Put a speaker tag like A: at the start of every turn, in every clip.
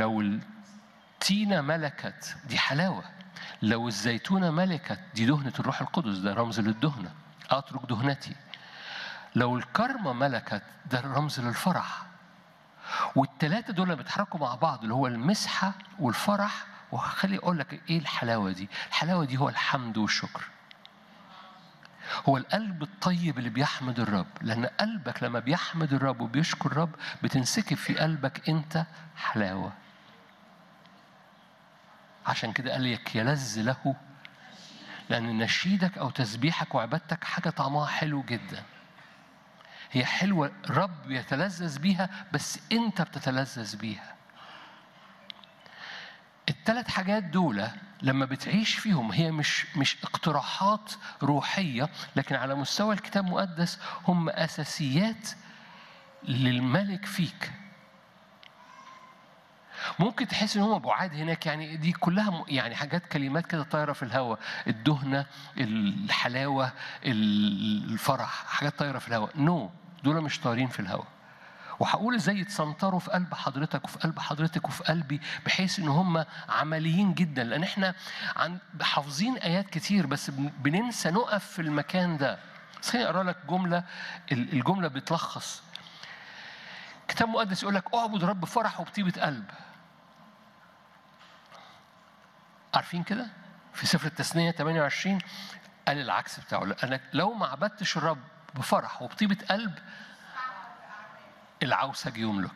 A: لو التينة ملكت دي حلاوة لو الزيتونة ملكت دي دهنة الروح القدس ده رمز للدهنة أترك دهنتي لو الكرمة ملكت ده رمز للفرح والتلاتة دول بيتحركوا مع بعض اللي هو المسحة والفرح وخلي أقول لك إيه الحلاوة دي الحلاوة دي هو الحمد والشكر هو القلب الطيب اللي بيحمد الرب لأن قلبك لما بيحمد الرب وبيشكر الرب بتنسكب في قلبك أنت حلاوة عشان كده قال لك يلذ له لأن نشيدك أو تسبيحك وعبادتك حاجة طعمها حلو جدا هي حلوة الرب يتلذذ بيها بس أنت بتتلذذ بيها الثلاث حاجات دول لما بتعيش فيهم هي مش مش اقتراحات روحية لكن على مستوى الكتاب المقدس هم أساسيات للملك فيك ممكن تحس ان هم بعاد هناك يعني دي كلها م- يعني حاجات كلمات كده طايره في الهواء الدهنه الحلاوه ال- الفرح حاجات طايره في الهواء نو no. دول مش طايرين في الهواء وهقول ازاي يتسنطروا في قلب حضرتك وفي قلب حضرتك وفي قلبي بحيث ان هم عمليين جدا لان احنا عن حافظين ايات كتير بس بن- بننسى نقف في المكان ده بس خليني اقرا لك جمله ال- الجمله بتلخص كتاب مقدس يقول لك اعبد رب بفرح وبطيبه قلب عارفين كده في سفر التثنيه 28 قال العكس بتاعه لانك لو ما عبدتش الرب بفرح وبطيبه قلب العوسج يملك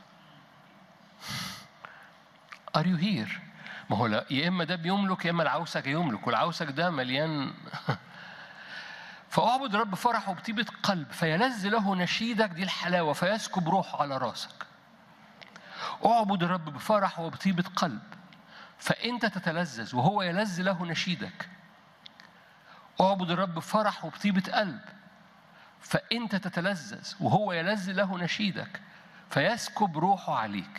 A: Are you here؟ ما هو لا يا اما ده بيملك يا اما العوسج يملك والعوسج ده مليان فاعبد الرب بفرح وبطيبة قلب فيلذ له نشيدك دي الحلاوة فيسكب روحه على راسك اعبد الرب بفرح وبطيبة قلب فأنت تتلذذ وهو يلذ له نشيدك اعبد الرب بفرح وبطيبة قلب فأنت تتلذذ وهو يلذ له نشيدك فيسكب روحه عليك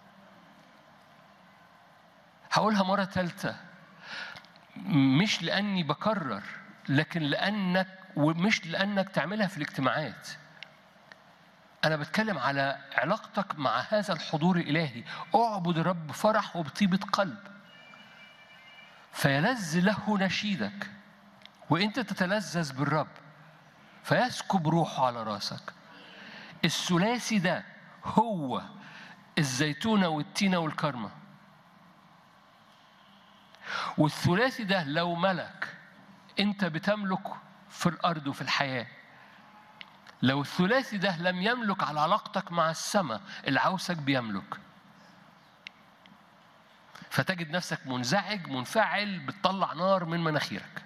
A: هقولها مرة ثالثة مش لأني بكرر لكن لأنك ومش لأنك تعملها في الاجتماعات أنا بتكلم على علاقتك مع هذا الحضور الإلهي اعبد الرب بفرح وبطيبة قلب فيلذ له نشيدك وانت تتلذذ بالرب فيسكب روحه على راسك الثلاثي ده هو الزيتونة والتينة والكرمة والثلاثي ده لو ملك انت بتملك في الارض وفي الحياه لو الثلاثي ده لم يملك على علاقتك مع السماء العوسك بيملك فتجد نفسك منزعج منفعل بتطلع نار من مناخيرك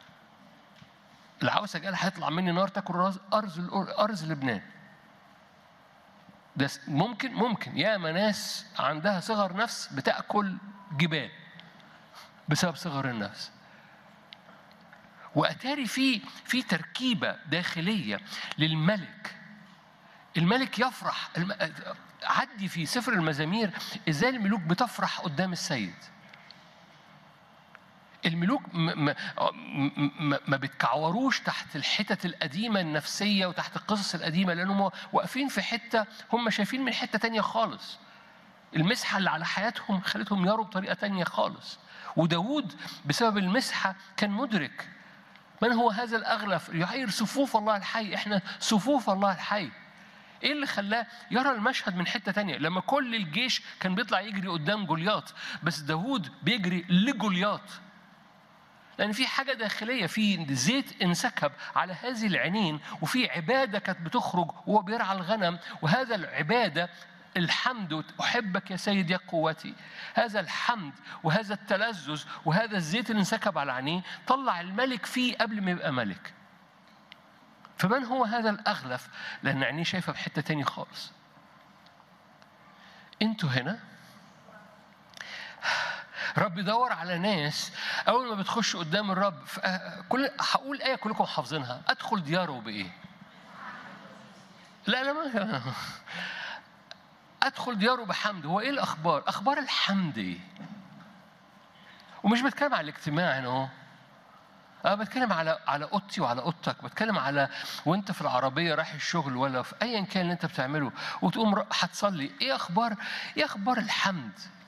A: العوسك قال هيطلع مني نار تاكل راس- ارز ارز لبنان ده س- ممكن ممكن ياما ناس عندها صغر نفس بتاكل جبال بسبب صغر النفس واتاري في في تركيبه داخليه للملك الملك يفرح الم... عدي في سفر المزامير ازاي الملوك بتفرح قدام السيد الملوك م- م- م- ما بتكعوروش تحت الحتت القديمة النفسية وتحت القصص القديمة لأنهم واقفين في حتة هم شايفين من حتة تانية خالص المسحة اللي على حياتهم خلتهم يروا بطريقة تانية خالص وداود بسبب المسحة كان مدرك من هو هذا الأغلف يعير صفوف الله الحي احنا صفوف الله الحي ايه اللي خلاه يرى المشهد من حته تانية لما كل الجيش كان بيطلع يجري قدام جولياط بس داوود بيجري لجولياط لان في حاجه داخليه في زيت انسكب على هذه العينين وفي عباده كانت بتخرج وهو بيرعى الغنم وهذا العباده الحمد احبك يا سيد يا قوتي هذا الحمد وهذا التلذذ وهذا الزيت اللي انسكب على عينيه طلع الملك فيه قبل ما يبقى ملك فمن هو هذا الأغلف؟ لأن عينيه شايفة بحتة تاني خالص. أنتوا هنا رب يدور على ناس أول ما بتخش قدام الرب ف- آه، كل هقول آية كلكم حافظينها أدخل دياره بإيه؟ لا لا ما أدخل دياره بحمد هو إيه الأخبار؟ أخبار الحمد إيه؟ ومش بتكلم على الاجتماع هنا أهو أنا بتكلم على على أوضتي وعلى أوضتك، بتكلم على وأنت في العربية رايح الشغل ولا في أيا كان اللي أنت بتعمله وتقوم را- هتصلي، إيه أخبار إيه أخبار الحمد؟